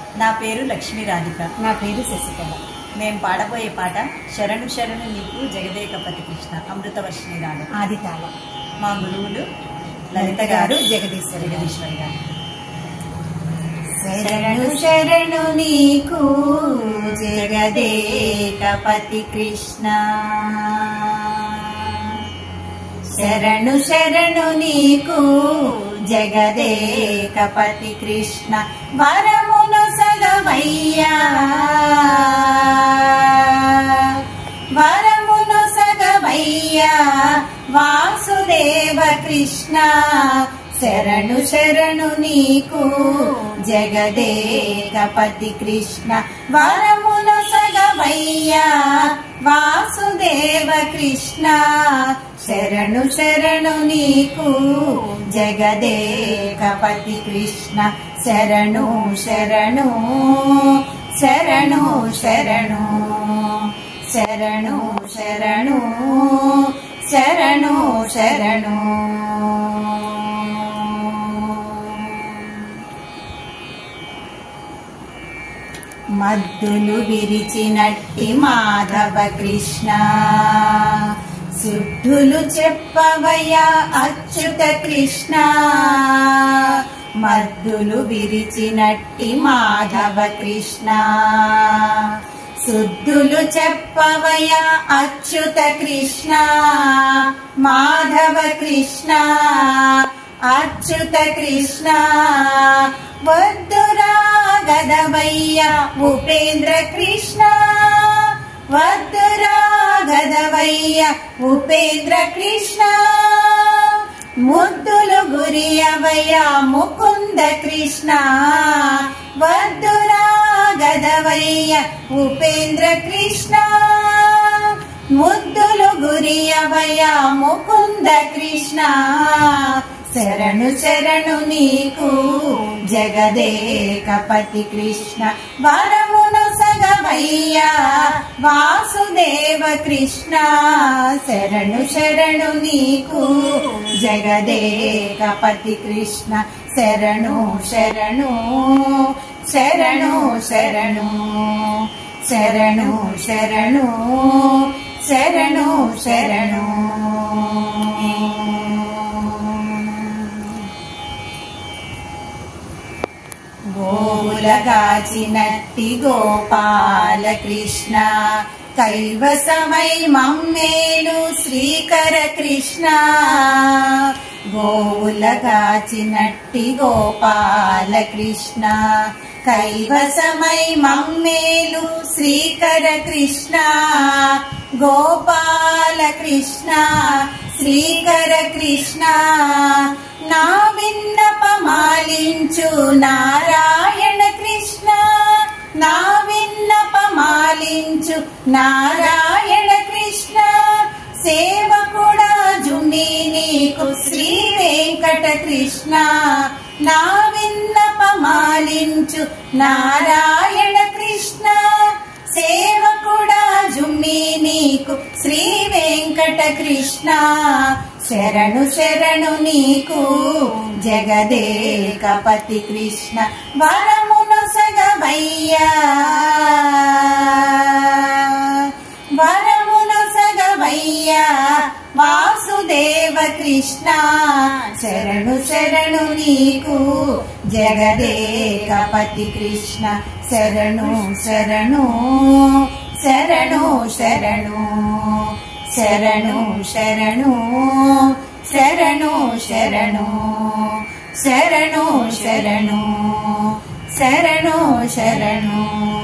నా పేరు లక్ష్మీ రాధిక నా పేరు శశికళ మేము పాడబోయే పాట శరణు శరణు నీకు జగదేకపతి కృష్ణ అమృతవర్షిణి రాగం ఆది తాళం మా గురువులు లలిత గారు జగదీశ్వరి గారు జగదీశ్వరి గారు శరణు శరణు నీకు జగదేకపతి కృష్ణ శరణు శరణు నీకు జగదేకపతి కృష్ణ వరమును సగవయ్యా వరమును సగవయ్యా వాసుదేవ కృష్ణ శరణు శరణు నీకు జగదేకపతి కృష్ణ వరమును సగవయ్యా వాసుదేవ కృష్ణ శరణు శరణు నీకు జగదేకపతి కృష్ణ శరణు శరణు శరణు శరణు శరణు శరణు శరణు శరణు మద్దులు విరిచినట్టి మాధవ కృష్ణ శుద్ధులు చెప్పవయ్యా అచ్యుత కృష్ణ మద్దులు విరిచినట్టి మాధవ కృష్ణ శుద్ధులు చెప్పవయ్యా అచ్యుత కృష్ణ మాధవ కృష్ణ అచ్యుత కృష్ణ వద్దురా గదవయ్య ఉపేంద్ర కృష్ణ వద్దురా గదవయ్య ఉపేంద్ర కృష్ణ ముద్దులు గురియవయ్య ముకుంద కృష్ణ వద్దురా గదవయ్య ఉపేంద్ర కృష్ణ ముద్దులు గురియవయ్య ముకుంద కృష్ణ శరణు శరణు నీకు జగదేకపతి కృష్ణ వరమును సగవయ్యా వాసుదేవ కృష్ణ శరణు శరణు నీకు జగదేకపతి కృష్ణ శరణు శరణు శరణు శరణు శరణు శరణు శరణు శరణు గోవులగాచినట్టి గోపాల కృష్ణ కైవసమై మమ్మేలు శ్రీకర కృష్ణ గోవులగాచినట్టి గోపాల కృష్ణ కైవసమై మమ్మేలు శ్రీకర కృష్ణ గోపాల కృష్ణ శ్రీకర కృష్ణ నా విన్నపమాలించు నారాయణ కృష్ణ నా విన్నపమాలించు నారాయణ కృష్ణ సేవకుడా జుమి నీకు శ్రీ వెంకట కృష్ణ నా విన్నపమాలించు నారాయణ కృష్ణ సేవకుడా జుమ్మి నీకు శ్రీ వెంకట కృష్ణ శరణు శరణు నీకు జగదేకపతి కృష్ణ వరమును సగవయ్యా వరమును సగవయ్యా వాసుదేవ కృష్ణ శరణు శరణు నీకు జగదేకపతి కృష్ణ శరణు శరణు శరణు శరణు శరణు శరణు శరణు శరణు శరణు శరణు శరణు శరణు